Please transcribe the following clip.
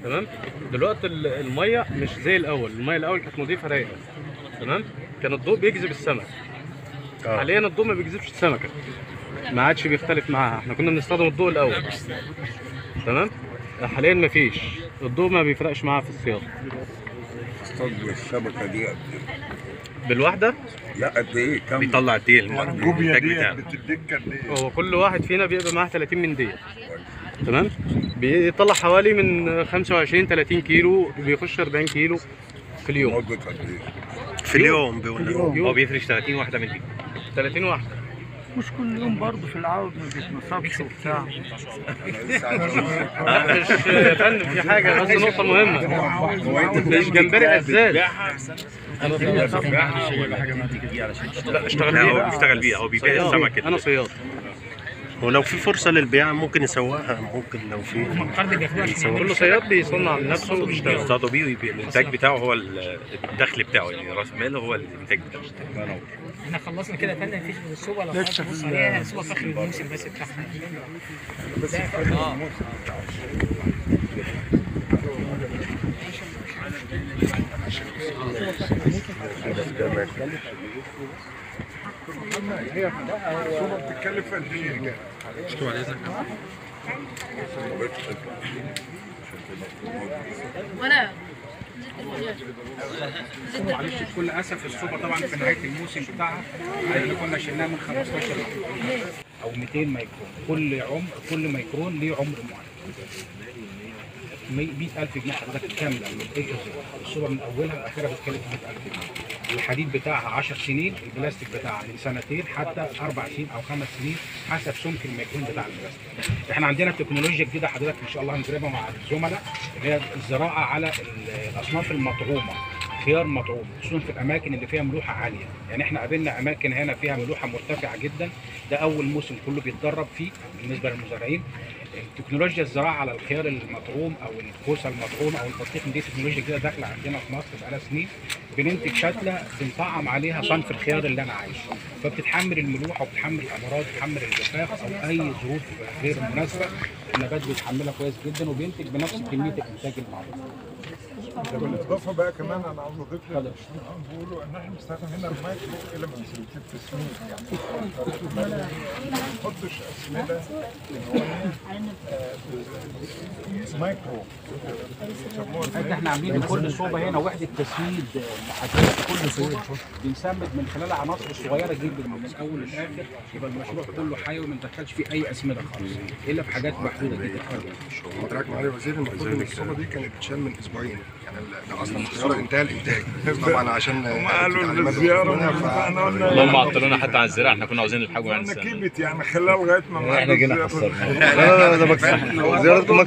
تمام دلوقتي ال- الميه مش زي الاول الميه الاول كانت نظيفه رايقه تمام كان الضوء بيجذب السمك حاليا الضوء ما بيجذبش السمكه ما عادش بيختلف معاها احنا كنا بنستخدم الضوء الاول تمام حاليا ما فيش الضوء ما بيفرقش معاها في الصياغه اصطاد الشبكه دي قد ايه؟ بالواحده لا قد ايه؟ كم بيطلع قد ايه الم- الجوبيا المنتج دي بتاعه بتديك قد ايه؟ هو كل واحد فينا بيبقى معاه 30 من دي تمام بيطلع حوالي من 25 30 كيلو بيخش 40 كيلو في اليوم مده قد ايه؟ في اليوم بيقول لك يوم. هو بيفرش 30 واحده من دي 30 واحده مش كل يوم برضه في العود ما بيتنصبش وبتاع انا لسه عايز أقول لك. مش يا فندم في حاجه بس نقطه مهمه مش جمبري ازاز لا اشتغل لا هو بيها بيشتغل بيها هو بيبيع صياد. السمك انا صياد ولو في فرصه للبيع ممكن يسوقها ممكن لو في كل صياد بيصنع لنفسه وبيشتغل يصطادوا بيه ويبيع الانتاج بتاعه هو ال- الدخل بتاعه يعني راس ماله هو الانتاج بتاعه احنا خلصنا كده يا فندم مفيش غير السوبر لو حضرتك تبص عليها السوبر في اخر الموسم بس بتاعها الصوبة بتتكلف قد ايه؟ ولا معلش بكل اسف الصوبه طبعا في نهايه الموسم بتاعها احنا كنا شلناها من 15 او 200 ميكرون كل عمر كل ميكرون ليه عمر معين 100000 جنيه حضرتك كامله من الاي تو زد الصوبه من اولها لاخرها بتكلف 100000 جنيه الحديد بتاعها 10 سنين البلاستيك بتاعها من سنتين حتى اربع سنين او خمس سنين حسب سمك الميكرون بتاع البلاستيك احنا عندنا تكنولوجيا جديده حضرتك ان شاء الله هنجربها مع الزملاء اللي هي الزراعه على ال- الاصناف المطعومه خيار مطعوم خصوصا في الاماكن اللي فيها ملوحه عاليه يعني احنا قابلنا اماكن هنا فيها ملوحه مرتفعه جدا ده اول موسم كله بيتدرب فيه بالنسبه للمزارعين تكنولوجيا الزراعه على الخيار المطعوم او الكوسه المطعومه او البطيخ دي تكنولوجيا جديده داخله عندنا في مصر بقالها سنين بننتج شتله بنطعم عليها صنف الخيار اللي انا عايزه فبتتحمل الملوحه وبتتحمل الامراض بتتحمل الجفاف او اي ظروف غير مناسبه النبات بيتحملها كويس جدا وبينتج بنفس كميه الانتاج المعروف بالاضافه بقى كمان انا عاوز اضيف لك بيقولوا ان احنا بنستخدم هنا المايكرو اليمنتس اللي بتبقى تسميد يعني ما بنحطش اسمده اللي هو مايكرو بيسموها حتى احنا عاملين لكل صوبه هنا وحده تسميد محدده كل صوبه بنسمد من خلال عناصر صغيره جدا من الاول للاخر يبقى المشروع كله حيوي ما ندخلش فيه اي اسمده خالص الا في حاجات محدوده جدا حضرتك معالي الوزير المفروض ان الصوبه دي كانت تتشال من اسبوعين يعني ده اصلا الطياره انتهى الانتاج طبعا عشان هم قالوا التعليمات الزياره منها، ف- احنا قلنا اللهم عطلونا حتى عن الزراعه احنا كنا عاوزين نلحقوا يعني قلنا السنة. كيبت يعني خلال لغايه ما احنا جينا الزيارة- حصلنا لا لا لا ده مكسب زياره